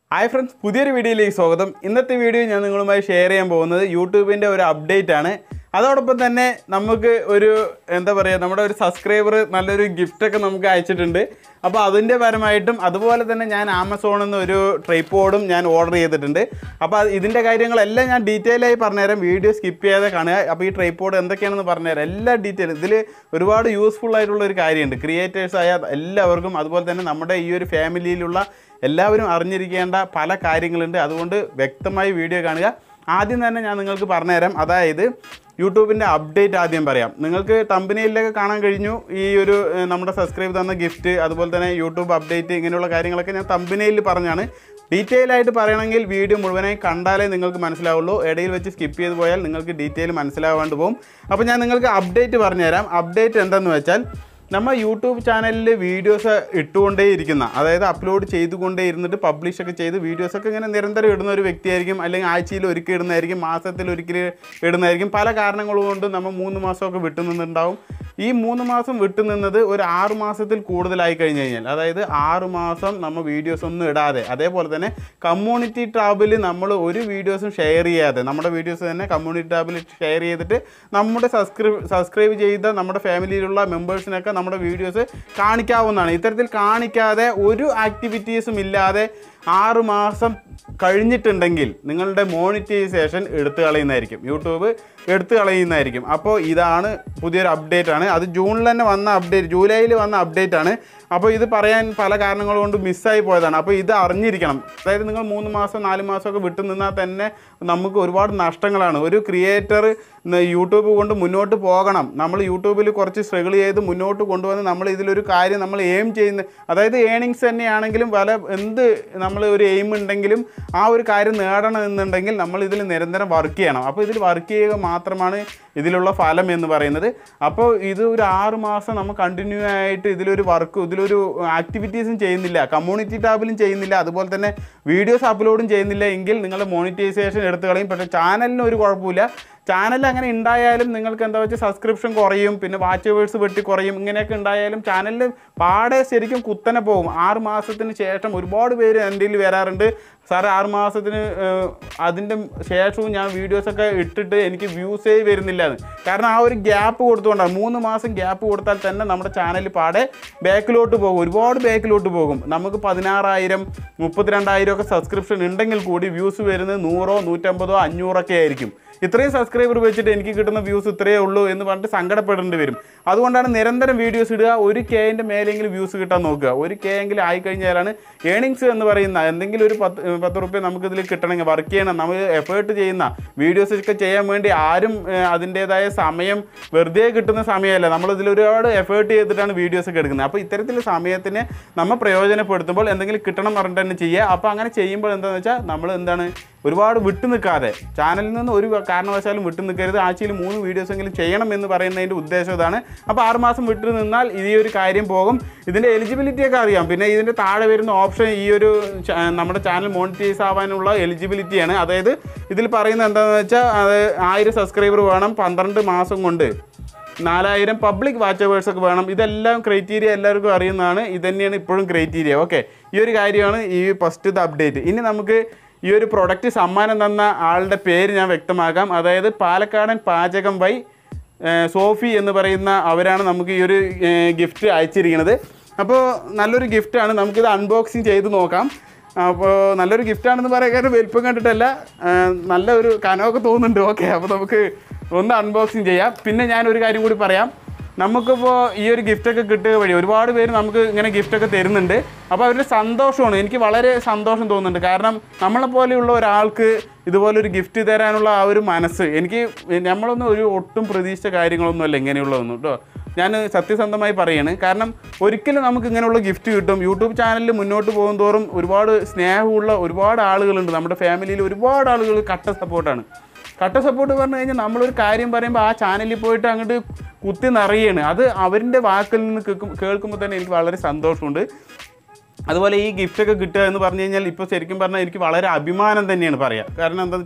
hi friends പുതിയൊരു വീഡിയോയിലേക്ക് സ്വാഗതം ഇന്നത്തെ വീഡിയോ ഞാൻ നിങ്ങളുമായി ഷെയർ ചെയ്യാൻ പോകുന്നത് യൂട്യൂബിൻ്റെ ഒരു അപ്ഡേറ്റ് ആണ് അതോടൊപ്പം തന്നെ നമുക്ക് ഒരു എന്താ പറയുക നമ്മുടെ ഒരു സബ്സ്ക്രൈബർ നല്ലൊരു ഗിഫ്റ്റൊക്കെ നമുക്ക് അയച്ചിട്ടുണ്ട് അപ്പോൾ അതിൻ്റെ പരമായിട്ടും അതുപോലെ തന്നെ ഞാൻ ആമസോണിൽ നിന്ന് ഒരു ട്രൈപ്പോഡും ഞാൻ ഓർഡർ ചെയ്തിട്ടുണ്ട് അപ്പോൾ അത് ഇതിൻ്റെ കാര്യങ്ങളെല്ലാം ഞാൻ ഡീറ്റെയിൽ ആയി പറഞ്ഞുതരാം വീഡിയോ സ്കിപ്പ് ചെയ്യാതെ കാണുക അപ്പോൾ ഈ ട്രൈപ്പോഡ് എന്തൊക്കെയാണെന്ന് പറഞ്ഞുതരാം എല്ലാ ഡീറ്റെയിൽ ഇതിൽ ഒരുപാട് യൂസ്ഫുൾ ആയിട്ടുള്ള ഒരു കാര്യമുണ്ട് ക്രിയേറ്റേഴ്സ് ആയ എല്ലാവർക്കും അതുപോലെ തന്നെ നമ്മുടെ ഈ ഒരു ഫാമിലിയിലുള്ള എല്ലാവരും അറിഞ്ഞിരിക്കേണ്ട പല കാര്യങ്ങളുണ്ട് അതുകൊണ്ട് വ്യക്തമായി വീഡിയോ കാണുക ആദ്യം തന്നെ ഞാൻ നിങ്ങൾക്ക് പറഞ്ഞുതരാം അതായത് യൂട്യൂബിൻ്റെ അപ്ഡേറ്റ് ആദ്യം പറയാം നിങ്ങൾക്ക് തമ്പനിയിലൊക്കെ കാണാൻ കഴിഞ്ഞു ഈ ഒരു ഏഹ്, നമ്മുടെ സബ്സ്ക്രൈബ് തന്ന ഗിഫ്റ്റ് അതുപോലെ തന്നെ യൂട്യൂബ് അപ്ഡേറ്റ് ഇങ്ങനെയുള്ള കാര്യങ്ങളൊക്കെ ഞാൻ തമ്പനിയിൽ പറഞ്ഞാണ് ഡീറ്റെയിൽ ആയിട്ട് പറയണമെങ്കിൽ വീഡിയോ മുഴുവനായി കണ്ടാലേ നിങ്ങൾക്ക് മനസ്സിലാവുള്ളൂ ഇടയിൽ വെച്ച് സ്കിപ്പ് ചെയ്ത് പോയാൽ നിങ്ങൾക്ക് ഡീറ്റെയിൽ മനസ്സിലാവാണ്ട് പോകും അപ്പോൾ ഞാൻ നിങ്ങൾക്ക് അപ്ഡേറ്റ് പറഞ്ഞുതരാം അപ്ഡേറ്റ് എന്തെന്ന് വെച്ചാൽ നമ്മൾ യൂട്യൂബ് ചാനലിൽ വീഡിയോസ് ഇട്ടുകൊണ്ടേ ഇരിക്കുന്ന അതായത് അപ്ലോഡ് ചെയ്തുകൊണ്ടേ ഇരുന്നിട്ട് പബ്ലിഷ് ഒക്കെ ചെയ്ത് വീഡിയോസൊക്കെ ഇങ്ങനെ നിരന്തരം ഇടുന്ന ഒരു വ്യക്തിയായിരിക്കും അല്ലെങ്കിൽ ആഴ്ചയിൽ ഒരിക്കൽ ഇടുന്നതായിരിക്കും മാസത്തിൽ ഒരിക്കൽ ഇടുന്നതായിരിക്കും പല കാരണങ്ങൾ കൊണ്ട് നമ്മൾ മൂന്ന് മാസമൊക്കെ വിട്ടു നിന്നുണ്ടാവും ഈ മൂന്ന് മാസം വിട്ടു നിന്നത് ഒരു ആറ് മാസത്തിൽ കൂടുതലായി കഴിഞ്ഞ് കഴിഞ്ഞാൽ അതായത് ആറ് മാസം നമ്മൾ വീഡിയോസ് ഒന്നും ഇടാതെ അതേപോലെ തന്നെ കമ്മ്യൂണിറ്റി ടാബിൽ നമ്മൾ ഒരു വീഡിയോസും ഷെയർ ചെയ്യാതെ നമ്മുടെ വീഡിയോസ് തന്നെ കമ്മ്യൂണിറ്റി ടാബിൽ ഷെയർ ചെയ്തിട്ട് നമ്മുടെ സബ്സ്ക്രൈബ് സബ്സ്ക്രൈബ് ചെയ്ത നമ്മുടെ ഫാമിലിയിലുള്ള മെമ്പേഴ്സിനൊക്കെ നമ്മുടെ വീഡിയോസ് കാണിക്കാവുന്നതാണ് ഇത്തരത്തിൽ കാണിക്കാതെ ഒരു ആക്ടിവിറ്റീസും ഇല്ലാതെ ആറ് മാസം കഴിഞ്ഞിട്ടുണ്ടെങ്കിൽ നിങ്ങളുടെ മോണിറ്റൈസേഷൻ എടുത്തു കളയുന്നതായിരിക്കും യൂട്യൂബ് എടുത്തു കളയുന്നതായിരിക്കും അപ്പോൾ ഇതാണ് പുതിയൊരു അപ്ഡേറ്റ് ആണ് അത് ജൂണിൽ തന്നെ വന്ന അപ്ഡേറ്റ് ജൂലൈയിൽ വന്ന അപ്ഡേറ്റ് ആണ് അപ്പോൾ ഇത് പറയാൻ പല കാരണങ്ങൾ കൊണ്ട് മിസ്സായി പോയതാണ് അപ്പോൾ ഇത് അറിഞ്ഞിരിക്കണം അതായത് നിങ്ങൾ മൂന്ന് മാസം നാല് മാസമൊക്കെ വിട്ടു നിന്നാൽ തന്നെ നമുക്ക് ഒരുപാട് നഷ്ടങ്ങളാണ് ഒരു ക്രിയേറ്റർ യൂട്യൂബ് കൊണ്ട് മുന്നോട്ട് പോകണം നമ്മൾ യൂട്യൂബിൽ കുറച്ച് സ്ട്രഗിൾ ചെയ്ത് മുന്നോട്ട് കൊണ്ടുവന്ന് നമ്മൾ ഇതിലൊരു കാര്യം നമ്മൾ എയിം ചെയ്യുന്ന അതായത് ഏണിങ്സ് തന്നെയാണെങ്കിലും പല എന്ത് നമ്മൾ ഒരു എയിം ഉണ്ടെങ്കിലും ആ ഒരു കാര്യം നേടണം എന്നുണ്ടെങ്കിൽ നമ്മൾ ഇതിൽ നിരന്തരം വർക്ക് ചെയ്യണം അപ്പോൾ ഇതിൽ വർക്ക് ചെയ്യുക മാത്രമാണ് ഇതിലുള്ള ഫലം എന്ന് പറയുന്നത് അപ്പോൾ ഇത് ഒരു ആറ് മാസം നമ്മൾ കണ്ടിന്യൂ ആയിട്ട് ഇതിലൊരു വർക്ക് ഇതിലൊരു ആക്ടിവിറ്റീസും ചെയ്യുന്നില്ല കമ്മ്യൂണിറ്റി ടാബിലും ചെയ്യുന്നില്ല അതുപോലെ തന്നെ വീഡിയോസ് അപ്ലോഡും ചെയ്യുന്നില്ല എങ്കിൽ നിങ്ങളുടെ മോണിറ്റൈസേഷൻ എടുത്തു കളയും പക്ഷേ ചാനലിന് ഒരു കുഴപ്പമില്ല ചാനൽ അങ്ങനെ ഉണ്ടായാലും നിങ്ങൾക്ക് എന്താ വെച്ചാൽ സബ്സ്ക്രിപ്ഷൻ കുറയും പിന്നെ വാച്ച് വേഴ്സ് വെട്ടി കുറയും ഇങ്ങനെയൊക്കെ ഉണ്ടായാലും ചാനലിൽ പാടെ ശരിക്കും കുത്തനെ പോകും ആറ് മാസത്തിന് ശേഷം ഒരുപാട് പേര് എൻ്റെ കയ്യിൽ വരാറുണ്ട് സാർ ആറ് മാസത്തിന് ഏഹ്, അതിൻ്റെ ശേഷവും ഞാൻ വീഡിയോസൊക്കെ ഇട്ടിട്ട് എനിക്ക് വ്യൂസേ വരുന്നില്ല എന്ന് കാരണം ആ ഒരു ഗ്യാപ്പ് കൊടുത്തുകൊണ്ടാണ് മൂന്ന് മാസം ഗ്യാപ്പ് കൊടുത്താൽ തന്നെ നമ്മുടെ ചാനൽ പാടെ ബാക്കിലോട്ട് പോകും ഒരുപാട് ബാക്കിലോട്ട് പോകും നമുക്ക് പതിനാറായിരം മുപ്പത്തിരണ്ടായിരം ഒക്കെ സബ്സ്ക്രിപ്ഷൻ ഉണ്ടെങ്കിൽ കൂടി വ്യൂസ് വരുന്നത് നൂറോ നൂറ്റമ്പതോ അഞ്ഞൂറൊക്കെ ആയിരിക്കും ഇത്രയും സബ്സ്ക്രൈബർ വെച്ചിട്ട് എനിക്ക് കിട്ടുന്ന വ്യൂസ് ഇത്രയേ ഉള്ളൂ എന്ന് പറഞ്ഞിട്ട് സങ്കടപ്പെടേണ്ടി വരും അതുകൊണ്ടാണ് നിരന്തരം വീഡിയോസ് ഇടുക ഒരു കെൻ്റെ മേലെങ്കിലും വ്യൂസ് കിട്ടാൻ നോക്കുക ഒരു കെ എങ്കിലും ആയിക്കഴിഞ്ഞാലാണ് ഏണിങ്സ് എന്ന് പറയുന്ന എന്തെങ്കിലും ഒരു പത്ത് ഏഹ് പത്ത് റുപ്യ നമുക്ക് ഇതിൽ കിട്ടണമെങ്കിൽ വർക്ക് ചെയ്യണം നമ്മൾ എഫേർട്ട് ചെയ്യുന്ന വീഡിയോസ് ഒക്കെ ചെയ്യാൻ വേണ്ടി ആരും ഏഹ് അതിൻ്റേതായ സമയം വെറുതെ കിട്ടുന്ന സമയമല്ല നമ്മൾ ഇതിൽ ഒരുപാട് എഫേർട്ട് ചെയ്തിട്ടാണ് വീഡിയോസ് ഒക്കെ എടുക്കുന്നത് അപ്പോൾ ഇത്തരത്തിലുള്ള സമയത്തിന് നമ്മൾ പ്രയോജനപ്പെടുത്തുമ്പോൾ എന്തെങ്കിലും കിട്ടണം പറഞ്ഞിട്ട് തന്നെ ചെയ്യുക അപ്പോൾ അങ്ങനെ ചെയ്യുമ്പോൾ എന്താണെന്ന് വെച്ചാൽ നമ്മൾ എന്താണ് ഒരുപാട് വിട്ടു നിൽക്കാതെ ചാനലിൽ നിന്ന് ഒരു കാരണവശാലും വിട്ടു നിൽക്കരുത് ആഴ്ചയിൽ മൂന്ന് വീഡിയോസ് എങ്കിലും ചെയ്യണം എന്ന് പറയുന്നതിൻ്റെ ഉദ്ദേശം ഇതാണ് അപ്പോൾ ആറുമാസം വിട്ടു നിന്നാൽ ഈ ഒരു കാര്യം പോകും ഇതിൻ്റെ എലിജിബിലിറ്റി ഒക്കെ അറിയാം പിന്നെ ഇതിൻ്റെ താഴെ വരുന്ന ഓപ്ഷൻ ഈ ഒരു ചാ- നമ്മുടെ ചാനൽ മോണിറ്റൈസ് ആവാനുള്ള എലിജിബിലിറ്റിയാണ് അതായത് ഇതിൽ പറയുന്നത് എന്താണെന്ന് വെച്ചാൽ അത് ആയിരം സബ്സ്ക്രൈബർ വേണം പന്ത്രണ്ട് മാസം കൊണ്ട് നാലായിരം പബ്ലിക് വാച്ചവേഴ്സ് ഒക്കെ വേണം ഇതെല്ലാം ക്രൈറ്റീരിയ എല്ലാവർക്കും അറിയുന്നതാണ് ഇത് തന്നെയാണ് ഇപ്പോഴും ക്രൈറ്റീരിയ ഓക്കെ ഈ ഒരു കാര്യമാണ് ഈ ഫസ്റ്റത്തെ അപ്ഡേറ്റ് ഇനി നമുക്ക് ഈ ഒരു പ്രൊഡക്റ്റ് സമ്മാനം തന്ന ആളുടെ പേര് ഞാൻ വ്യക്തമാക്കാം അതായത് പാലക്കാടൻ പാചകം വൈ ഏഹ്, സോഫി എന്ന് പറയുന്ന അവരാണ് നമുക്ക് ഈ ഒരു ഗിഫ്റ്റ് അയച്ചിരിക്കുന്നത് അപ്പോൾ നല്ലൊരു ഗിഫ്റ്റാണ് നമുക്കിത് അൺബോക്സിങ് ചെയ്ത് നോക്കാം അപ്പോൾ നല്ലൊരു ഗിഫ്റ്റാണെന്ന് പറയാൻ കാരണം വലിപ്പം കണ്ടിട്ടല്ല ആ, നല്ല ഒരു കനമൊക്കെ തോന്നുന്നുണ്ട് ഓക്കെ അപ്പോൾ നമുക്ക് ഒന്ന് അൺബോക്സിങ് ചെയ്യാം പിന്നെ ഞാൻ ഒരു കാര്യം കൂടി പറയാം നമുക്കിപ്പോൾ ഈ ഒരു ഗിഫ്റ്റൊക്കെ കിട്ടുക വഴി ഒരുപാട് പേര് നമുക്ക് ഇങ്ങനെ ഗിഫ്റ്റൊക്കെ തരുന്നുണ്ട് അപ്പോൾ അവരുടെ സന്തോഷമാണ് എനിക്ക് വളരെ സന്തോഷം തോന്നുന്നുണ്ട് കാരണം നമ്മളെ പോലെയുള്ള ഒരാൾക്ക് ഇതുപോലൊരു ഗിഫ്റ്റ് തരാനുള്ള ആ ഒരു മനസ്സ് എനിക്ക് നമ്മളൊന്നും ഒരു ഒട്ടും പ്രതീക്ഷിച്ച കാര്യങ്ങളൊന്നുമല്ല ഇങ്ങനെയുള്ളതൊന്നും കേട്ടോ ഞാൻ സത്യസന്ധമായി പറയാണ് കാരണം ഒരിക്കലും നമുക്ക് ഇങ്ങനെയുള്ള ഗിഫ്റ്റ് കിട്ടും യൂട്യൂബ് ചാനലിൽ മുന്നോട്ട് പോകും തോറും ഒരുപാട് സ്നേഹമുള്ള ഒരുപാട് ആളുകളുണ്ട് നമ്മുടെ ഫാമിലിയിൽ ഒരുപാട് ആളുകൾ കട്ട സപ്പോർട്ടാണ് കട്ട സപ്പോർട്ട് പറഞ്ഞു കഴിഞ്ഞാൽ നമ്മളൊരു കാര്യം പറയുമ്പോൾ ആ ചാനലിൽ പോയിട്ട് അങ്ങോട്ട് കുത്തി നിറയാണ് അത് അവരുടെ വാക്കിൽ നിന്ന് കേൾക്കും കേൾക്കുമ്പോൾ തന്നെ എനിക്ക് വളരെ സന്തോഷമുണ്ട് അതുപോലെ ഈ ഗിഫ്റ്റൊക്കെ കിട്ടുക എന്ന് പറഞ്ഞു കഴിഞ്ഞാൽ ഇപ്പോൾ ശരിക്കും പറഞ്ഞാൽ എനിക്ക് വളരെ അഭിമാനം തന്നെയാണ് പറയുക കാരണം എന്താണെന്ന് വെച്ചാൽ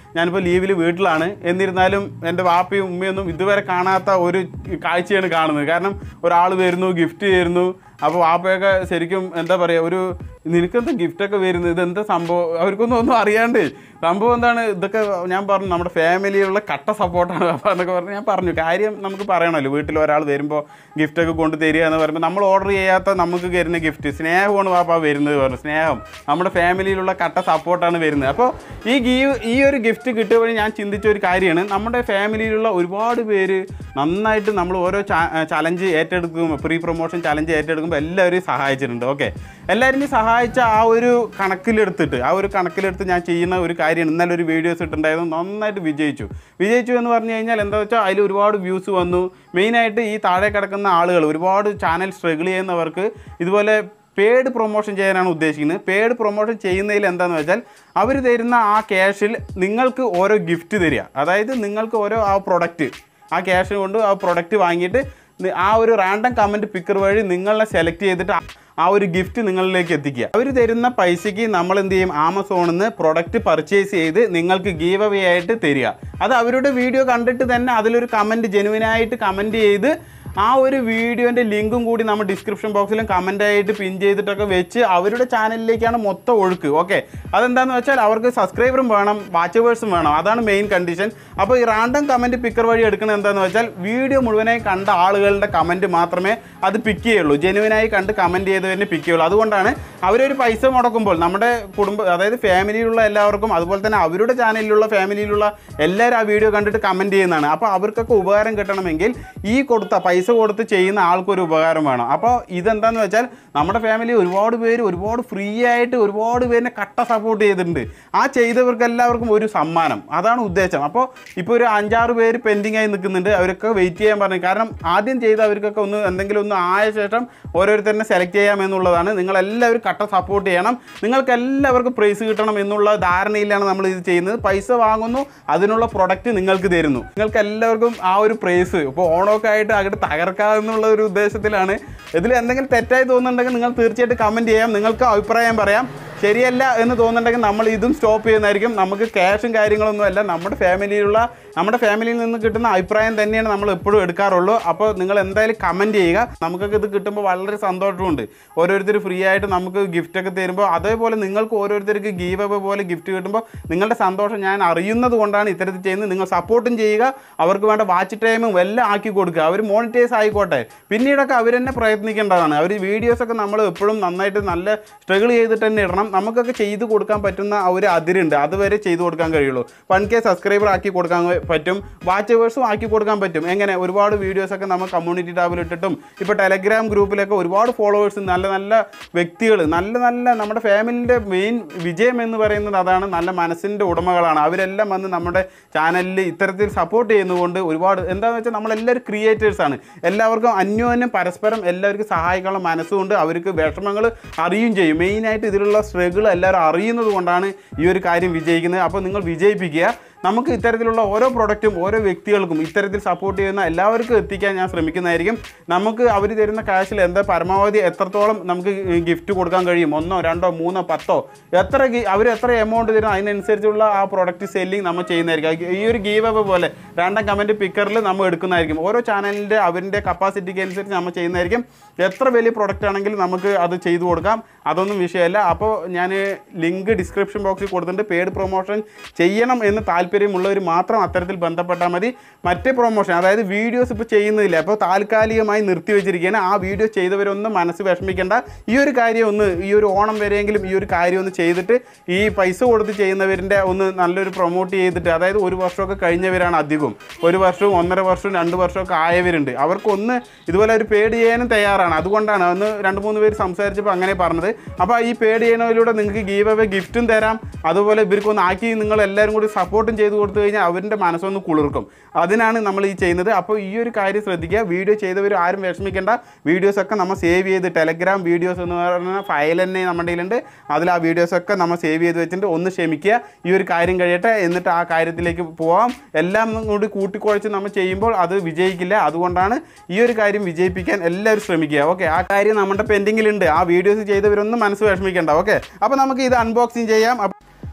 ഞാനിപ്പോൾ ലീവിൽ വീട്ടിലാണ് എന്നിരുന്നാലും എൻ്റെ വാപ്പയും ഉമ്മയൊന്നും ഇതുവരെ കാണാത്ത ഒരു കാഴ്ചയാണ് കാണുന്നത് കാരണം ഒരാൾ വരുന്നു ഗിഫ്റ്റ് തരുന്നു അപ്പോൾ വാപ്പയൊക്കെ ശരിക്കും എന്താ പറയുക ഒരു നിനക്കെന്താ ഗിഫ്റ്റൊക്കെ വരുന്നത് ഇതെന്താ സംഭവം അവർക്കൊന്നും ഒന്നും അറിയാണ്ട് സംഭവം എന്താണ് ഇതൊക്കെ ഞാൻ പറഞ്ഞു നമ്മുടെ ഫാമിലിയിലുള്ള കട്ട സപ്പോർട്ടാണ് വാപ്പ എന്നൊക്കെ പറഞ്ഞ് ഞാൻ പറഞ്ഞു കാര്യം നമുക്ക് പറയണമല്ലോ വീട്ടിൽ ഒരാൾ വരുമ്പോൾ ഗിഫ്റ്റൊക്കെ കൊണ്ട് തരിക എന്ന് പറയുമ്പോൾ നമ്മൾ ഓർഡർ ചെയ്യാത്ത നമുക്ക് വരുന്ന ഗിഫ്റ്റ് സ്നേഹമാണ് വാപ്പ വരുന്നത് പറഞ്ഞു സ്നേഹം നമ്മുടെ ഫാമിലിയിലുള്ള കട്ട സപ്പോർട്ടാണ് വരുന്നത് അപ്പോൾ ഈ ഗീ ഈ ഒരു ഗിഫ്റ്റ് കിട്ടുമ്പോൾ ഞാൻ ചിന്തിച്ച ഒരു കാര്യമാണ് നമ്മുടെ ഫാമിലിയിലുള്ള ഒരുപാട് പേര് നന്നായിട്ട് നമ്മൾ ഓരോ ചലഞ്ച് ഏറ്റെടുക്കും പ്രീ പ്രൊമോഷൻ ചലഞ്ച് ഏറ്റെടുക്കുമ്പോൾ എല്ലാവരെയും സഹായിച്ചിട്ടുണ്ട് ഓക്കെ എല്ലാവരും സഹായിച്ച ആ ഒരു കണക്കിലെടുത്തിട്ട് ആ ഒരു കണക്കിലെടുത്ത് ഞാൻ ചെയ്യുന്ന ഒരു കാര്യമാണ് ഇന്നലെ ഒരു വീഡിയോസ് ഇട്ടുണ്ടായിരുന്നു നന്നായിട്ട് വിജയിച്ചു വിജയിച്ചു എന്ന് പറഞ്ഞു കഴിഞ്ഞാൽ എന്താ വെച്ചാൽ അതിൽ ഒരുപാട് വ്യൂസ് വന്നു മെയിനായിട്ട് ഈ താഴെ കിടക്കുന്ന ആളുകൾ ഒരുപാട് ചാനൽ സ്ട്രഗിൾ ചെയ്യുന്നവർക്ക് ഇതുപോലെ പെയ്ഡ് പ്രൊമോഷൻ ചെയ്യാനാണ് ഉദ്ദേശിക്കുന്നത് പെയ്ഡ് പ്രൊമോഷൻ ചെയ്യുന്നതിൽ എന്താണെന്ന് വെച്ചാൽ അവർ തരുന്ന ആ ക്യാഷിൽ നിങ്ങൾക്ക് ഓരോ ഗിഫ്റ്റ് തരിക അതായത് നിങ്ങൾക്ക് ഓരോ ആ പ്രൊഡക്റ്റ് ആ ക്യാഷ് കൊണ്ട് ആ പ്രൊഡക്റ്റ് വാങ്ങിയിട്ട് നി- ആ ഒരു റാൻഡം കമൻറ്റ് പിക്കർ വഴി നിങ്ങളെ സെലക്ട് ചെയ്തിട്ട് ആ- ആ ഒരു ഗിഫ്റ്റ് നിങ്ങളിലേക്ക് എത്തിക്കുക അവർ തരുന്ന പൈസയ്ക്ക് നമ്മൾ എന്ത് ചെയ്യും ആമസോണിൽ നിന്ന് പ്രൊഡക്റ്റ് പർച്ചേസ് ചെയ്ത് നിങ്ങൾക്ക് ഗീവ് അവേ ആയിട്ട് തരിക അത് അവരുടെ വീഡിയോ കണ്ടിട്ട് തന്നെ അതിലൊരു കമൻറ്റ് ജെനുവിനായിട്ട് കമൻറ്റ് ചെയ്ത് ആ ഒരു വീഡിയോൻ്റെ ലിങ്കും കൂടി നമ്മൾ ഡിസ്ക്രിപ്ഷൻ ബോക്സിലും കമൻ്റ് ആയിട്ട് പിൻ ചെയ്തിട്ടൊക്കെ വെച്ച് അവരുടെ ചാനലിലേക്കാണ് മൊത്തം ഒഴുക്ക് ഓക്കെ അതെന്താണെന്ന് വെച്ചാൽ അവർക്ക് സബ്സ്ക്രൈബറും വേണം വാച്ചവേഴ്സും വേണം അതാണ് മെയിൻ കണ്ടീഷൻ അപ്പോൾ ഈ റാൻഡം കമൻറ്റ് പിക്കർ വഴി എടുക്കുന്നത് എന്താണെന്ന് വെച്ചാൽ വീഡിയോ മുഴുവനായി കണ്ട ആളുകളുടെ കമൻറ്റ് മാത്രമേ അത് പിക്ക് ചെയ്യുള്ളൂ ജെനുവിനായി കണ്ട് കമൻറ്റ് ചെയ്തവരെ പിക്ക് ചെയ്യുള്ളൂ അതുകൊണ്ടാണ് അവരൊരു പൈസ മുടക്കുമ്പോൾ നമ്മുടെ കുടുംബ അതായത് ഫാമിലിയിലുള്ള എല്ലാവർക്കും അതുപോലെ തന്നെ അവരുടെ ചാനലിലുള്ള ഫാമിലിയിലുള്ള എല്ലാവരും ആ വീഡിയോ കണ്ടിട്ട് കമൻറ്റ് ചെയ്യുന്നതാണ് അപ്പോൾ അവർക്കൊക്കെ ഉപകാരം കിട്ടണമെങ്കിൽ ഈ കൊടുത്ത പൈസ കൊടുത്ത് ചെയ്യുന്ന ആൾക്കൊരു ഉപകാരം വേണം അപ്പോൾ ഇതെന്താന്ന് വെച്ചാൽ നമ്മുടെ ഫാമിലി ഒരുപാട് പേര് ഒരുപാട് ഫ്രീ ആയിട്ട് ഒരുപാട് പേരിനെ കട്ട സപ്പോർട്ട് ചെയ്തിട്ടുണ്ട് ആ ചെയ്തവർക്ക് എല്ലാവർക്കും ഒരു സമ്മാനം അതാണ് ഉദ്ദേശം അപ്പോൾ ഇപ്പോൾ ഒരു അഞ്ചാറ് പേര് പെൻഡിങ് ആയി നിൽക്കുന്നുണ്ട് അവരൊക്കെ വെയിറ്റ് ചെയ്യാൻ പറഞ്ഞു കാരണം ആദ്യം ചെയ്ത അവർക്കൊക്കെ ഒന്ന് എന്തെങ്കിലും ഒന്ന് ആയ ശേഷം ഓരോരുത്തരിനെ സെലക്ട് ചെയ്യാമെന്നുള്ളതാണ് നിങ്ങളെല്ലാവരും കട്ട സപ്പോർട്ട് ചെയ്യണം നിങ്ങൾക്ക് എല്ലാവർക്കും പ്രൈസ് കിട്ടണം എന്നുള്ള ധാരണയിലാണ് നമ്മൾ ഇത് ചെയ്യുന്നത് പൈസ വാങ്ങുന്നു അതിനുള്ള പ്രൊഡക്റ്റ് നിങ്ങൾക്ക് തരുന്നു നിങ്ങൾക്ക് എല്ലാവർക്കും ആ ഒരു പ്രൈസ് ഇപ്പോൾ ഓണമൊക്കെ ആയിട്ട് അങ്ങോട്ട് തകർക്കാമെന്നുള്ള ഒരു ഉദ്ദേശത്തിലാണ് ഇതിൽ എന്തെങ്കിലും തെറ്റായി തോന്നുന്നുണ്ടെങ്കിൽ നിങ്ങൾ തീർച്ചയായിട്ടും കമൻറ്റ് ചെയ്യാം നിങ്ങൾക്ക് അഭിപ്രായം പറയാം ശരിയല്ല എന്ന് തോന്നുന്നുണ്ടെങ്കിൽ നമ്മൾ ഇതും സ്റ്റോപ്പ് ചെയ്യുന്നതായിരിക്കും നമുക്ക് ക്യാഷും കാര്യങ്ങളൊന്നും അല്ല നമ്മുടെ ഫാമിലിയിലുള്ള നമ്മുടെ ഫാമിലിയിൽ നിന്ന് കിട്ടുന്ന അഭിപ്രായം തന്നെയാണ് നമ്മൾ എപ്പോഴും എടുക്കാറുള്ളൂ അപ്പോൾ നിങ്ങൾ എന്തായാലും കമൻറ്റ് ചെയ്യുക നമുക്കൊക്കെ ഇത് കിട്ടുമ്പോൾ വളരെ സന്തോഷമുണ്ട് ഓരോരുത്തർ ഫ്രീ ആയിട്ട് നമുക്ക് ഗിഫ്റ്റൊക്കെ തരുമ്പോൾ അതേപോലെ നിങ്ങൾക്ക് ഓരോരുത്തർക്ക് ഗീവ് അവ പോലെ ഗിഫ്റ്റ് കിട്ടുമ്പോൾ നിങ്ങളുടെ സന്തോഷം ഞാൻ അറിയുന്നത് കൊണ്ടാണ് ഇത്തരത്തിൽ ചെയ്യുന്നത് നിങ്ങൾ സപ്പോർട്ടും ചെയ്യുക അവർക്ക് വേണ്ട വാച്ച് ടൈമും എല്ലാം ആക്കി കൊടുക്കുക അവർ മോണിറ്റൈസ് ആയിക്കോട്ടെ പിന്നീടൊക്കെ അവർ തന്നെ പ്രയത്നിക്കേണ്ടതാണ് അവർ വീഡിയോസൊക്കെ നമ്മൾ എപ്പോഴും നന്നായിട്ട് നല്ല സ്ട്രഗിൾ ചെയ്തിട്ട് തന്നെ ഇടണം നമുക്കൊക്കെ ചെയ്ത് കൊടുക്കാൻ പറ്റുന്ന ആ ഒരു അതിരുണ്ട് അതുവരെ ചെയ്ത് കൊടുക്കാൻ കഴിയുള്ളൂ വൺ കെ സബ്സ്ക്രൈബർ ആക്കി കൊടുക്കാൻ പറ്റും വാച്ചവേഴ്സും ആക്കി കൊടുക്കാൻ പറ്റും എങ്ങനെ ഒരുപാട് വീഡിയോസൊക്കെ നമ്മൾ കമ്മ്യൂണിറ്റി ടാബിൽ ഇട്ടിട്ടും ഇപ്പോൾ ടെലഗ്രാം ഗ്രൂപ്പിലൊക്കെ ഒരുപാട് ഫോളോവേഴ്സ് നല്ല നല്ല വ്യക്തികൾ നല്ല നല്ല നമ്മുടെ ഫാമിലിൻ്റെ മെയിൻ വിജയം എന്ന് പറയുന്നത് അതാണ് നല്ല മനസ്സിൻ്റെ ഉടമകളാണ് അവരെല്ലാം വന്ന് നമ്മുടെ ചാനലിൽ ഇത്തരത്തിൽ സപ്പോർട്ട് ചെയ്യുന്നതുകൊണ്ട് ഒരുപാട് എന്താണെന്ന് വെച്ചാൽ നമ്മളെല്ലാവരും ക്രിയേറ്റേഴ്സാണ് എല്ലാവർക്കും അന്യോന്യം പരസ്പരം എല്ലാവർക്കും സഹായിക്കാനുള്ള മനസ്സുകൊണ്ട് അവർക്ക് വിഷമങ്ങൾ അറിയുകയും ചെയ്യും മെയിനായിട്ട് ഇതിലുള്ള സ്ട്രഗിൾ എല്ലാവരും അറിയുന്നത് കൊണ്ടാണ് ഈ ഒരു കാര്യം വിജയിക്കുന്നത് അപ്പോൾ നിങ്ങൾ വിജയിപ്പിക്കുക നമുക്ക് ഇത്തരത്തിലുള്ള ഓരോ പ്രൊഡക്റ്റും ഓരോ വ്യക്തികൾക്കും ഇത്തരത്തിൽ സപ്പോർട്ട് ചെയ്യുന്ന എല്ലാവർക്കും എത്തിക്കാൻ ഞാൻ ശ്രമിക്കുന്നതായിരിക്കും നമുക്ക് അവർ തരുന്ന കാശിൽ എന്താ പരമാവധി എത്രത്തോളം നമുക്ക് ഗിഫ്റ്റ് കൊടുക്കാൻ കഴിയും ഒന്നോ രണ്ടോ മൂന്നോ പത്തോ എത്ര അവർ എത്ര എമൗണ്ട് തരും അതിനനുസരിച്ചുള്ള ആ പ്രൊഡക്റ്റ് സെല്ലിംഗ് നമ്മൾ ചെയ്യുന്നതായിരിക്കും ഈ ഒരു ഗീവ് അപ്പ് പോലെ രണ്ടാം കമൻറ്റ് പിക്കറിൽ നമ്മൾ എടുക്കുന്നതായിരിക്കും ഓരോ ചാനലിൻ്റെ അവരുടെ കപ്പാസിറ്റിക്ക് അനുസരിച്ച് നമ്മൾ ചെയ്യുന്നതായിരിക്കും എത്ര വലിയ പ്രൊഡക്റ്റ് ആണെങ്കിലും നമുക്ക് അത് ചെയ്തു കൊടുക്കാം അതൊന്നും വിഷയമല്ല അപ്പോൾ ഞാൻ ലിങ്ക് ഡിസ്ക്രിപ്ഷൻ ബോക്സിൽ കൊടുത്തിട്ടുണ്ട് പെയ്ഡ് പ്രൊമോഷൻ ചെയ്യണം എന്ന് താല്പര്യമുള്ളവർ മാത്രം അത്തരത്തിൽ ബന്ധപ്പെട്ടാൽ മതി മറ്റേ പ്രൊമോഷൻ അതായത് വീഡിയോസ് ഇപ്പോൾ ചെയ്യുന്നില്ല അപ്പോൾ താൽക്കാലികമായി നിർത്തി വെച്ചിരിക്കുകയാണ് ആ വീഡിയോ ചെയ്തവരൊന്നും മനസ്സ് വിഷമിക്കേണ്ട ഈ ഒരു കാര്യം ഒന്ന് ഈ ഒരു ഓണം വരെയെങ്കിലും ഈ ഒരു കാര്യം ഒന്ന് ചെയ്തിട്ട് ഈ പൈസ കൊടുത്ത് ചെയ്യുന്നവരിൻ്റെ ഒന്ന് നല്ലൊരു പ്രൊമോട്ട് ചെയ്തിട്ട് അതായത് ഒരു വർഷമൊക്കെ കഴിഞ്ഞവരാണ് അധികവും ഒരു വർഷവും ഒന്നര വർഷവും രണ്ട് വർഷമൊക്കെ ആയവരുണ്ട് അവർക്കൊന്ന് ഇതുപോലെ ഒരു പേഡ് ചെയ്യാനും തയ്യാറാണ് അതുകൊണ്ടാണ് അന്ന് രണ്ട് മൂന്ന് പേര് സംസാരിച്ചപ്പോൾ അങ്ങനെ പറഞ്ഞത് അപ്പോൾ ഈ പേഡ് ചെയ്യുന്നതിലൂടെ നിങ്ങൾക്ക് ഗീവ് അവേ ഗിഫ്റ്റും തരാം അതുപോലെ ഇവർക്കൊന്ന് ആക്കി നിങ്ങൾ എല്ലാവരും കൂടി സപ്പോർട്ടും ചെയ്ത് കൊടുത്തു കഴിഞ്ഞാൽ അവരുടെ മനസ്സൊന്ന് കുളിർക്കും അതിനാണ് നമ്മൾ ഈ ചെയ്യുന്നത് അപ്പോൾ ഈ ഒരു കാര്യം ശ്രദ്ധിക്കുക വീഡിയോ ചെയ്തവർ ആരും വിഷമിക്കേണ്ട വീഡിയോസൊക്കെ നമ്മൾ സേവ് ചെയ്ത് ടെലഗ്രാം വീഡിയോസ് എന്ന് പറയുന്ന ഫയൽ തന്നെ നമ്മുടെ കയ്യിലുണ്ട് അതിൽ ആ വീഡിയോസൊക്കെ നമ്മൾ സേവ് ചെയ്ത് വെച്ചിട്ട് ഒന്ന് ക്ഷമിക്കുക ഈ ഒരു കാര്യം കഴിയട്ടെ എന്നിട്ട് ആ കാര്യത്തിലേക്ക് പോവാം എല്ലാം കൂടി കൂട്ടിക്കുഴച്ച് നമ്മൾ ചെയ്യുമ്പോൾ അത് വിജയിക്കില്ല അതുകൊണ്ടാണ് ഈ ഒരു കാര്യം വിജയിപ്പിക്കാൻ എല്ലാവരും ശ്രമിക്കുക ഓക്കെ ആ കാര്യം നമ്മുടെ പെൻഡിങ്ങിലുണ്ട് ആ വീഡിയോസ് ചെയ്തവരൊന്നും മനസ്സ് വിഷമിക്കേണ്ട ഓക്കെ അപ്പോൾ നമുക്ക് ഇത് അൺബോക്സിങ് ചെയ്യാം അപ്പ-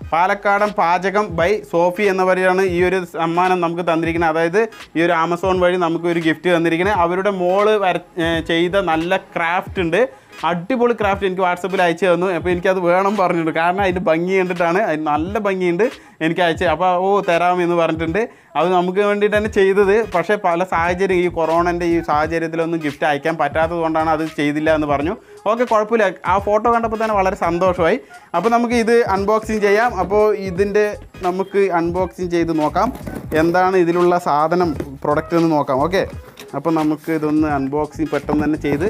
പാലക്കാടൻ പാചകം ബൈ സോഫി എന്നവരാണ് ഈ ഒരു സമ്മാനം നമുക്ക് തന്നിരിക്കുന്നത് അതായത് ഈ ഒരു ആമസോൺ വഴി നമുക്ക് ഒരു ഗിഫ്റ്റ് തന്നിരിക്കുന്നത് അവരുടെ മോള് വര ഏർ ചെയ്ത നല്ല ക്രാഫ്റ്റ് ഉണ്ട് അടിപൊളി ക്രാഫ്റ്റ് എനിക്ക് വാട്സപ്പിൽ അയച്ചു തന്നു അപ്പോൾ എനിക്കത് വേണം പറഞ്ഞിട്ടുണ്ട് കാരണം അതിൻ്റെ ഭംഗി കണ്ടിട്ടാണ് അതിന് നല്ല ഭംഗിയുണ്ട് എനിക്ക് അയച്ചു അപ്പോൾ ഓ തരാം എന്ന് പറഞ്ഞിട്ടുണ്ട് അത് നമുക്ക് വേണ്ടിയിട്ട് തന്നെ ചെയ്തത് പക്ഷേ പല സാഹചര്യം ഈ കൊറോണൻ്റെ ഈ സാഹചര്യത്തിലൊന്നും ഗിഫ്റ്റ് അയക്കാൻ പറ്റാത്തത് കൊണ്ടാണ് അത് ചെയ്തില്ല എന്ന് പറഞ്ഞു ഓക്കെ കുഴപ്പമില്ല ആ ഫോട്ടോ കണ്ടപ്പോൾ തന്നെ വളരെ സന്തോഷമായി അപ്പോൾ നമുക്ക് ഇത് അൺബോക്സിങ് ചെയ്യാം അപ്പോൾ ഇതിൻ്റെ നമുക്ക് അൺബോക്സിങ് ചെയ്ത് നോക്കാം എന്താണ് ഇതിലുള്ള സാധനം പ്രൊഡക്റ്റ് എന്ന് നോക്കാം ഓക്കെ അപ്പോൾ നമുക്ക് ഇതൊന്ന് അൺബോക്സിങ് പെട്ടെന്ന് തന്നെ ചെയ്ത്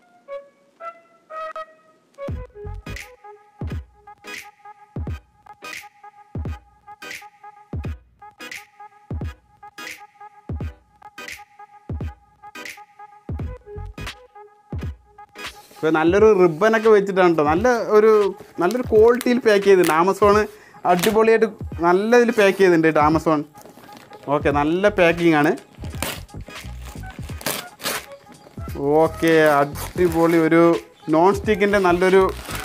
ഇപ്പോൾ നല്ലൊരു റിബനൊക്കെ വെച്ചിട്ടാണ് കേട്ടോ നല്ല ഒരു നല്ലൊരു ക്വാളിറ്റിയിൽ പാക്ക് ചെയ്തിട്ടുണ്ട് ആമസോൺ അടിപൊളിയായിട്ട് നല്ല ഇതിൽ പാക്ക് ചെയ്തിട്ടുണ്ട് കേട്ടോ ആമസോൺ ഓക്കെ നല്ല പാക്കിംഗ് ആണ് ഓക്കെ അടിപൊളി ഒരു നോൺ സ്റ്റിക്കിൻ്റെ നല്ലൊരു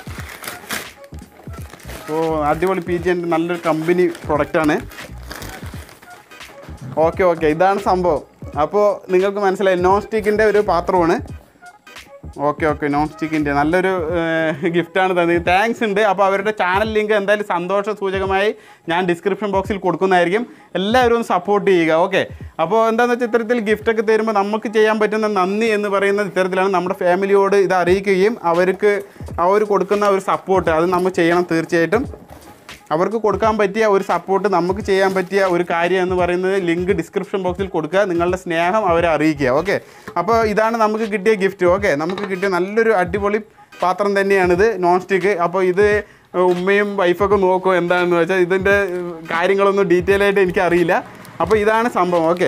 ഓ അടിപൊളി പി ജി എൻ്റെ നല്ലൊരു കമ്പനി പ്രൊഡക്റ്റാണ് ഓക്കെ ഓക്കെ ഇതാണ് സംഭവം അപ്പോൾ നിങ്ങൾക്ക് മനസ്സിലായി നോൺ സ്റ്റിക്കിൻ്റെ ഒരു പാത്രമാണ് ഓക്കെ ഓക്കെ നോൺ സ്റ്റിക്കിൻ്റെ നല്ലൊരു ഗിഫ്റ്റാണ് തന്നത് താങ്ക്സ് ഉണ്ട് അപ്പോൾ അവരുടെ ചാനൽ ലിങ്ക് എന്തായാലും സന്തോഷ സൂചകമായി ഞാൻ ഡിസ്ക്രിപ്ഷൻ ബോക്സിൽ കൊടുക്കുന്നതായിരിക്കും എല്ലാവരും ഒന്ന് സപ്പോർട്ട് ചെയ്യുക ഓക്കെ അപ്പോൾ എന്താണെന്ന് വെച്ചാൽ ഇത്തരത്തിൽ ഗിഫ്റ്റൊക്കെ തരുമ്പോൾ നമുക്ക് ചെയ്യാൻ പറ്റുന്ന നന്ദി എന്ന് പറയുന്നത് ഇത്തരത്തിലാണ് നമ്മുടെ ഫാമിലിയോട് ഇത് അറിയിക്കുകയും അവർക്ക് അവർ കൊടുക്കുന്ന ഒരു സപ്പോർട്ട് അത് നമ്മൾ ചെയ്യണം തീർച്ചയായിട്ടും അവർക്ക് കൊടുക്കാൻ പറ്റിയ ഒരു സപ്പോർട്ട് നമുക്ക് ചെയ്യാൻ പറ്റിയ ഒരു കാര്യം എന്ന് പറയുന്നത് ലിങ്ക് ഡിസ്ക്രിപ്ഷൻ ബോക്സിൽ കൊടുക്കുക നിങ്ങളുടെ സ്നേഹം അവരെ അറിയിക്കുക ഓക്കെ അപ്പോൾ ഇതാണ് നമുക്ക് കിട്ടിയ ഗിഫ്റ്റ് ഓക്കെ നമുക്ക് കിട്ടിയ നല്ലൊരു അടിപൊളി പാത്രം തന്നെയാണിത് നോൺ സ്റ്റിക്ക് അപ്പോൾ ഇത് ഉമ്മയും വൈഫൊക്കെ നോക്കും എന്താണെന്ന് വെച്ചാൽ ഇതിൻ്റെ കാര്യങ്ങളൊന്നും ഡീറ്റെയിൽ ആയിട്ട് എനിക്കറിയില്ല അപ്പോൾ ഇതാണ് സംഭവം ഓക്കെ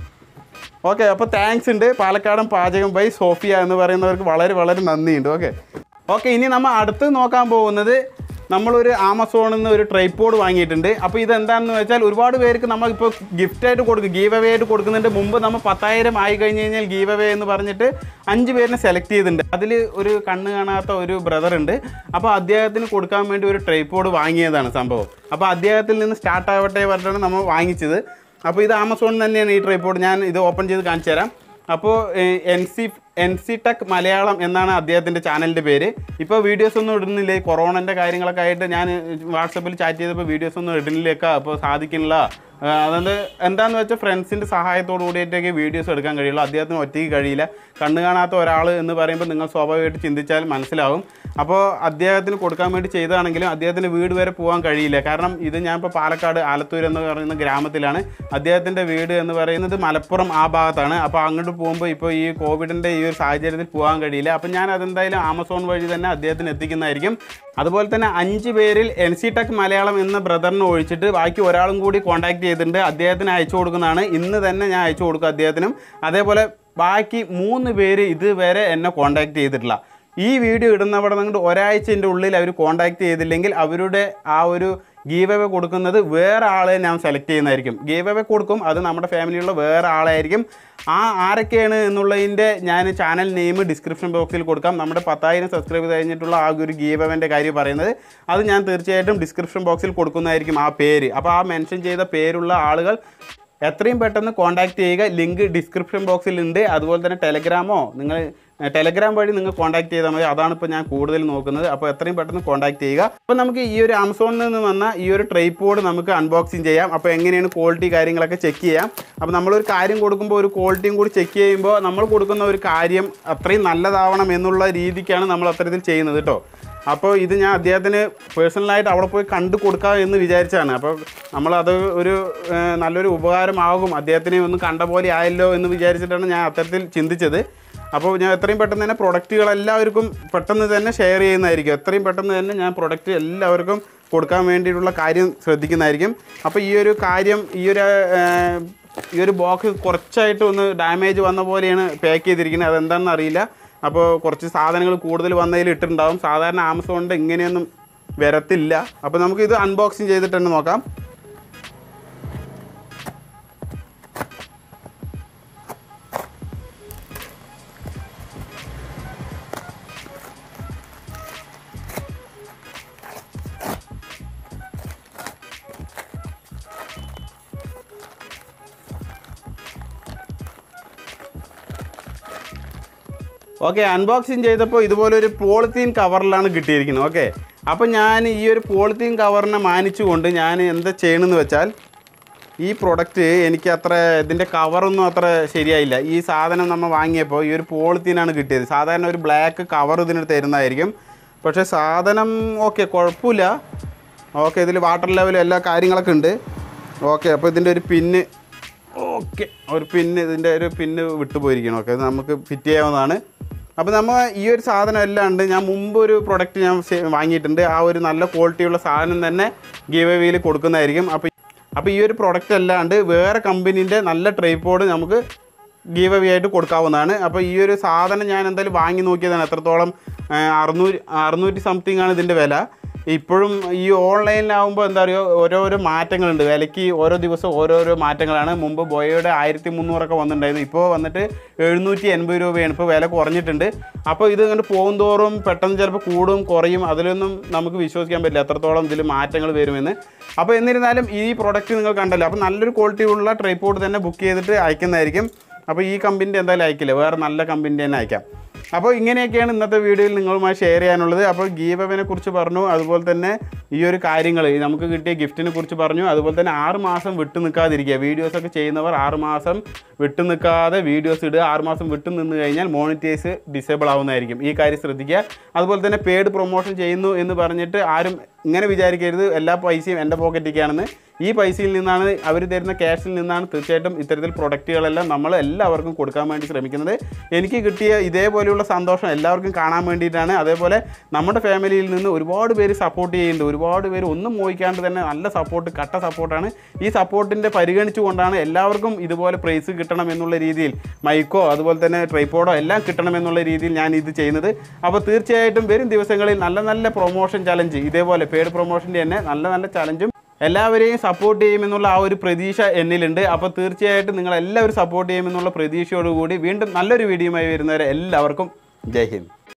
ഓക്കെ അപ്പോൾ താങ്ക്സ് ഉണ്ട് പാലക്കാടൻ പാചകം ബൈ സോഫിയ എന്ന് പറയുന്നവർക്ക് വളരെ വളരെ നന്ദിയുണ്ട് ഓക്കെ ഓക്കെ ഇനി നമ്മൾ അടുത്ത് നോക്കാൻ പോകുന്നത് നമ്മളൊരു ആമസോണിൽ നിന്ന് ഒരു ട്രൈപ്പോഡ് വാങ്ങിയിട്ടുണ്ട് അപ്പോൾ ഇതെന്താണെന്ന് വെച്ചാൽ ഒരുപാട് പേർക്ക് നമ്മൾ ഇപ്പോൾ ഗിഫ്റ്റായിട്ട് കൊടുക്കും ഗീവ് അവേ ആയിട്ട് കൊടുക്കുന്നുണ്ട് മുമ്പ് നമ്മൾ പത്തായിരം ആയി കഴിഞ്ഞ് കഴിഞ്ഞാൽ ഗീവ് അവേ എന്ന് പറഞ്ഞിട്ട് അഞ്ച് പേരിനെ സെലക്ട് ചെയ്തിട്ടുണ്ട് അതിൽ ഒരു കണ്ണ് കാണാത്ത ഒരു ബ്രദർ ഉണ്ട് അപ്പോൾ അദ്ദേഹത്തിന് കൊടുക്കാൻ വേണ്ടി ഒരു ട്രൈപ്പോഡ് വാങ്ങിയതാണ് സംഭവം അപ്പോൾ അദ്ദേഹത്തിൽ നിന്ന് സ്റ്റാർട്ട് ആവട്ടെ പറഞ്ഞിട്ടാണ് നമ്മൾ വാങ്ങിച്ചത് അപ്പോൾ ഇത് ആമസോണിൽ തന്നെയാണ് ഈ ട്രൈപ്പോഡ് ഞാൻ ഇത് ഓപ്പൺ ചെയ്ത് കാണിച്ചു തരാം അപ്പോൾ N C N C tech Malayalam എന്നാണ് അദ്ദേഹത്തിൻ്റെ ചാനലിൻ്റെ പേര് ഇപ്പോൾ വീഡിയോസ് ഒന്നും ഇടുന്നില്ല ഈ കൊറോണൻ്റെ കാര്യങ്ങളൊക്കെ ആയിട്ട് ഞാൻ വാട്സപ്പിൽ ചാറ്റ് ചെയ്തപ്പോൾ വീഡിയോസ് ഒന്നും ഇടുന്നില്ലേക്ക അപ്പോൾ സാധിക്കുന്നില്ല ആ, അതുകൊണ്ട് എന്താണെന്ന് വെച്ചാൽ ഫ്രണ്ട്സിൻ്റെ സഹായത്തോടു കൂടിയിട്ടൊക്കെ വീഡിയോസ് എടുക്കാൻ കഴിയുള്ളൂ അദ്ദേഹത്തിന് ഒറ്റയ്ക്ക് കഴിയില്ല കണ്ണ് കാണാത്ത ഒരാൾ എന്ന് പറയുമ്പോൾ നിങ്ങൾ സ്വാഭാവികമായിട്ട് ചിന്തിച്ചാൽ മനസ്സിലാവും അപ്പോൾ അദ്ദേഹത്തിന് കൊടുക്കാൻ വേണ്ടി ചെയ്തതാണെങ്കിലും അദ്ദേഹത്തിന് വീട് വരെ പോകാൻ കഴിയില്ല കാരണം ഇത് ഞാൻ ഇപ്പോൾ പാലക്കാട് ആലത്തൂർ എന്ന് പറയുന്ന ഗ്രാമത്തിലാണ് അദ്ദേഹത്തിൻ്റെ വീട് എന്ന് പറയുന്നത് മലപ്പുറം ആ ഭാഗത്താണ് അപ്പോൾ അങ്ങോട്ട് പോകുമ്പോൾ ഇപ്പോൾ ഈ കോവിഡിൻ്റെ ഈ ഒരു സാഹചര്യത്തിൽ പോകാൻ കഴിയില്ല അപ്പം ഞാൻ അതെന്തായാലും ആമസോൺ വഴി തന്നെ അദ്ദേഹത്തിന് എത്തിക്കുന്നതായിരിക്കും അതുപോലെ തന്നെ അഞ്ച് പേരിൽ എൻ സി ടെക് മലയാളം എന്ന ബ്രദറിനെ ഒഴിച്ചിട്ട് ബാക്കി ഒരാളും കൂടി കോൺടാക്ട് ചെയ്തിട്ടുണ്ട് അദ്ദേഹത്തിന് അയച്ചു കൊടുക്കുന്നതാണ് ഇന്ന് തന്നെ ഞാൻ അയച്ചു കൊടുക്കും അദ്ദേഹത്തിനും അതേപോലെ ബാക്കി മൂന്ന് പേര് ഇതുവരെ എന്നെ കോൺടാക്ട് ചെയ്തിട്ടില്ല ഈ വീഡിയോ ഇടുന്നവിടെ നിന്നിട്ട് ഒരാഴ്ചൻ്റെ ഉള്ളിൽ അവർ കോൺടാക്ട് ചെയ്തില്ലെങ്കിൽ അവരുടെ ആ ഒരു ഗീവ് അവേ കൊടുക്കുന്നത് വേറെ ആളെ ഞാൻ സെലക്ട് ചെയ്യുന്നതായിരിക്കും ഗീവ് അവേ കൊടുക്കും അത് നമ്മുടെ ഫാമിലിയുള്ള വേറെ ആളായിരിക്കും ആ ആരൊക്കെയാണ് എന്നുള്ളതിൻ്റെ ഞാൻ ചാനൽ നെയിം ഡിസ്ക്രിപ്ഷൻ ബോക്സിൽ കൊടുക്കാം നമ്മുടെ പത്തായിരം സബ്സ്ക്രൈബ് കഴിഞ്ഞിട്ടുള്ള ആ ഒരു ഗീവ് അവൻ്റെ കാര്യം പറയുന്നത് അത് ഞാൻ തീർച്ചയായിട്ടും ഡിസ്ക്രിപ്ഷൻ ബോക്സിൽ കൊടുക്കുന്നതായിരിക്കും ആ പേര് അപ്പോൾ ആ മെൻഷൻ ചെയ്ത പേരുള്ള ആളുകൾ എത്രയും പെട്ടെന്ന് കോൺടാക്ട് ചെയ്യുക ലിങ്ക് ഡിസ്ക്രിപ്ഷൻ ബോക്സിൽ ഉണ്ട് അതുപോലെ തന്നെ ടെലഗ്രാമോ നിങ്ങൾ ടെലഗ്രാം വഴി നിങ്ങൾ കോൺടാക്ട് ചെയ്താൽ മതി അതാണ് ഇപ്പോൾ ഞാൻ കൂടുതൽ നോക്കുന്നത് അപ്പോൾ എത്രയും പെട്ടെന്ന് കോൺടാക്ട് ചെയ്യുക അപ്പോൾ നമുക്ക് ഈ ഒരു ആമസോണിൽ നിന്ന് വന്ന ഈ ഒരു ട്രൈപ്പോഡ് നമുക്ക് അൺബോക്സിങ് ചെയ്യാം അപ്പോൾ എങ്ങനെയാണ് ക്വാളിറ്റി കാര്യങ്ങളൊക്കെ ചെക്ക് ചെയ്യാം അപ്പോൾ നമ്മളൊരു കാര്യം കൊടുക്കുമ്പോൾ ഒരു ക്വാളിറ്റിയും കൂടി ചെക്ക് ചെയ്യുമ്പോൾ നമ്മൾ കൊടുക്കുന്ന ഒരു കാര്യം അത്രയും നല്ലതാവണം എന്നുള്ള രീതിക്കാണ് നമ്മൾ അത്തരത്തിൽ ചെയ്യുന്നത് കേട്ടോ അപ്പോൾ ഇത് ഞാൻ അദ്ദേഹത്തിന് പേഴ്സണലായിട്ട് അവിടെ പോയി കണ്ടു കൊടുക്കാം എന്ന് വിചാരിച്ചാണ് അപ്പോൾ നമ്മളത് ഒരു ഏഹ്, നല്ലൊരു ഉപകാരമാകും അദ്ദേഹത്തിനെ ഒന്ന് കണ്ട പോലെ ആയല്ലോ എന്ന് വിചാരിച്ചിട്ടാണ് ഞാൻ അത്തരത്തിൽ ചിന്തിച്ചത് അപ്പോൾ ഞാൻ എത്രയും പെട്ടെന്ന് തന്നെ പ്രൊഡക്റ്റുകൾ എല്ലാവർക്കും പെട്ടെന്ന് തന്നെ ഷെയർ ചെയ്യുന്നതായിരിക്കും എത്രയും പെട്ടെന്ന് തന്നെ ഞാൻ പ്രൊഡക്റ്റ് എല്ലാവർക്കും കൊടുക്കാൻ വേണ്ടിയിട്ടുള്ള കാര്യം ശ്രദ്ധിക്കുന്നതായിരിക്കും അപ്പോൾ ഈ ഒരു കാര്യം ഈ ഒരു ഏഹ്, ഈ ഒരു ബോക്സ് കുറച്ചായിട്ട് ഒന്ന് ഡാമേജ് വന്ന പോലെയാണ് പാക്ക് ചെയ്തിരിക്കുന്നത് അതെന്താണെന്ന് അറിയില്ല അപ്പോൾ കുറച്ച് സാധനങ്ങൾ കൂടുതൽ വന്നതിൽ ഇട്ടിട്ടുണ്ടാവും സാധാരണ ആമസോണിൻ്റെ ഇങ്ങനെയൊന്നും വരത്തില്ല അപ്പോൾ നമുക്ക് ഇത് അൺബോക്സിങ് ചെയ്തിട്ട് തന്നെ നോക്കാം ഓക്കെ അൺബോക്സിങ് ചെയ്തപ്പോൾ ഇതുപോലെ ഒരു പോളിത്തീൻ കവറിലാണ് കിട്ടിയിരിക്കുന്നത് ഓക്കെ അപ്പോൾ ഞാൻ ഈ ഒരു പോളിത്തീൻ കവറിനെ മാനിച്ചുകൊണ്ട് ഞാൻ എന്താ ചെയ്യണമെന്ന് വെച്ചാൽ ഈ പ്രൊഡക്റ്റ് എനിക്ക് അത്ര ഇതിൻ്റെ കവറൊന്നും അത്ര ശരിയായില്ല ഈ സാധനം നമ്മൾ വാങ്ങിയപ്പോൾ ഈ ഒരു പോളിത്തീനാണ് കിട്ടിയത് സാധാരണ ഒരു ബ്ലാക്ക് കവർ ഇതിന് തരുന്നതായിരിക്കും പക്ഷേ സാധനം ഓക്കെ കുഴപ്പമില്ല ഓക്കെ ഇതിൽ വാട്ടർ ലെവൽ എല്ലാ കാര്യങ്ങളൊക്കെ ഉണ്ട് ഓക്കെ അപ്പോൾ ഇതിൻ്റെ ഒരു പിന്ന് ഓക്കെ ഒരു പിന്ന് ഇതിൻ്റെ ഒരു പിന്ന് വിട്ടുപോയിരിക്കണം ഓക്കെ ഇത് നമുക്ക് ഫിറ്റ് ചെയ്യാവുന്നതാണ് അപ്പോൾ നമ്മൾ ഈ ഒരു സാധനം എല്ലാം ഉണ്ട് ഞാൻ മുമ്പ് ഒരു പ്രൊഡക്റ്റ് ഞാൻ സെ- വാങ്ങിയിട്ടുണ്ട് ആ ഒരു നല്ല ക്വാളിറ്റിയുള്ള സാധനം തന്നെ ഗീവ് വേയിൽ കൊടുക്കുന്നതായിരിക്കും അപ്പോൾ അപ്പോൾ ഈ ഒരു പ്രൊഡക്റ്റ് അല്ലാണ്ട് വേറെ കമ്പനീൻ്റെ നല്ല ട്രൈപ്പോഡ് നമുക്ക് ഗീവ് അവേ ആയിട്ട് കൊടുക്കാവുന്നതാണ് അപ്പോൾ ഈ ഒരു സാധനം ഞാൻ എന്തായാലും വാങ്ങി നോക്കിയതാണ് എത്രത്തോളം ആ, അറുന്നൂറ് അറുന്നൂറ്റി സംതിങ് ആണ് ഇതിൻ്റെ വില ഇപ്പോഴും ഈ ഓൺലൈനിലാവുമ്പോൾ എന്താ പറയുക ഓരോരോ മാറ്റങ്ങളുണ്ട് വിലയ്ക്ക് ഓരോ ദിവസം ഓരോരോ മാറ്റങ്ങളാണ് മുമ്പ് ബോയയുടെ ആയിരത്തി മുന്നൂറൊക്കെ വന്നിട്ടുണ്ടായിരുന്നു ഇപ്പോൾ വന്നിട്ട് എഴുന്നൂറ്റി എൺപത് രൂപയാണ് ഇപ്പോൾ വില കുറഞ്ഞിട്ടുണ്ട് അപ്പോൾ ഇത് ഇങ്ങനെ പോകും തോറും പെട്ടെന്ന് ചിലപ്പോൾ കൂടും കുറയും അതിലൊന്നും നമുക്ക് വിശ്വസിക്കാൻ പറ്റില്ല എത്രത്തോളം ഇതിൽ മാറ്റങ്ങൾ വരുമെന്ന് അപ്പോൾ എന്നിരുന്നാലും ഈ പ്രൊഡക്റ്റ് നിങ്ങൾ കണ്ടല്ലോ അപ്പോൾ നല്ലൊരു ക്വാളിറ്റി ഉള്ള ട്രൈപ്പോഡ് തന്നെ ബുക്ക് ചെയ്തിട്ട് അയക്കുന്നതായിരിക്കും അപ്പോൾ ഈ കമ്പനിൻ്റെ എന്തായാലും അയക്കില്ല വേറെ നല്ല കമ്പനിൻ്റെ തന്നെ അയക്കാം അപ്പോൾ ഇങ്ങനെയൊക്കെയാണ് ഇന്നത്തെ വീഡിയോയിൽ നിങ്ങളുമായി ഷെയർ ചെയ്യാനുള്ളത് അപ്പോൾ ഗീവവിനെ കുറിച്ച് പറഞ്ഞു അതുപോലെ തന്നെ ഈ ഒരു കാര്യങ്ങൾ നമുക്ക് കിട്ടിയ ഗിഫ്റ്റിനെ കുറിച്ച് പറഞ്ഞു അതുപോലെ തന്നെ ആറ് മാസം വിട്ടു നിൽക്കാതിരിക്കുക വീഡിയോസൊക്കെ ചെയ്യുന്നവർ ആറ് മാസം വിട്ടു നിൽക്കാതെ വീഡിയോസ് ഇടുക ആറ് മാസം വിട്ടു നിന്ന് കഴിഞ്ഞാൽ മോണിറ്റൈസ് ഡിസേബിൾ ആവുന്നതായിരിക്കും ഈ കാര്യം ശ്രദ്ധിക്കുക അതുപോലെ തന്നെ പെയ്ഡ് പ്രൊമോഷൻ ചെയ്യുന്നു എന്ന് പറഞ്ഞിട്ട് ആരും ഇങ്ങനെ വിചാരിക്കരുത് എല്ലാ പൈസയും എൻ്റെ പോക്കറ്റിലേക്കാണെന്ന് ഈ പൈസയിൽ നിന്നാണ് അവർ തരുന്ന ക്യാഷിൽ നിന്നാണ് തീർച്ചയായിട്ടും ഇത്തരത്തിൽ പ്രൊഡക്റ്റുകളെല്ലാം നമ്മൾ എല്ലാവർക്കും കൊടുക്കാൻ വേണ്ടി ശ്രമിക്കുന്നത് എനിക്ക് കിട്ടിയ ഇതേപോലെയുള്ള സന്തോഷം എല്ലാവർക്കും കാണാൻ വേണ്ടിയിട്ടാണ് അതേപോലെ നമ്മുടെ ഫാമിലിയിൽ നിന്ന് ഒരുപാട് പേര് സപ്പോർട്ട് ചെയ്യുന്നുണ്ട് ഒരുപാട് പേര് ഒന്നും മോഹിക്കാണ്ട് തന്നെ നല്ല സപ്പോർട്ട് കട്ട സപ്പോർട്ടാണ് ഈ സപ്പോർട്ടിൻ്റെ പരിഗണിച്ചുകൊണ്ടാണ് എല്ലാവർക്കും ഇതുപോലെ പ്രൈസ് കിട്ടണം എന്നുള്ള രീതിയിൽ മൈക്കോ അതുപോലെ തന്നെ ട്രൈപ്പോഡോ എല്ലാം കിട്ടണം എന്നുള്ള രീതിയിൽ ഞാൻ ഇത് ചെയ്യുന്നത് അപ്പോൾ തീർച്ചയായിട്ടും വരും ദിവസങ്ങളിൽ നല്ല നല്ല പ്രൊമോഷൻ ചലഞ്ച് ഇതേപോലെ പെയ്ഡ് പ്രൊമോഷൻ്റെ തന്നെ നല്ല നല്ല ചലഞ്ചും എല്ലാവരെയും സപ്പോർട്ട് ചെയ്യുമെന്നുള്ള ആ ഒരു പ്രതീക്ഷ എന്നിലുണ്ട് അപ്പോൾ തീർച്ചയായിട്ടും നിങ്ങൾ എല്ലാവരും സപ്പോർട്ട് ചെയ്യുമെന്നുള്ള പ്രതീക്ഷയോടുകൂടി വീണ്ടും നല്ലൊരു വീഡിയോയുമായി വരുന്നവരെ എല്ലാവർക്കും ജയ് ഹിന്ദ്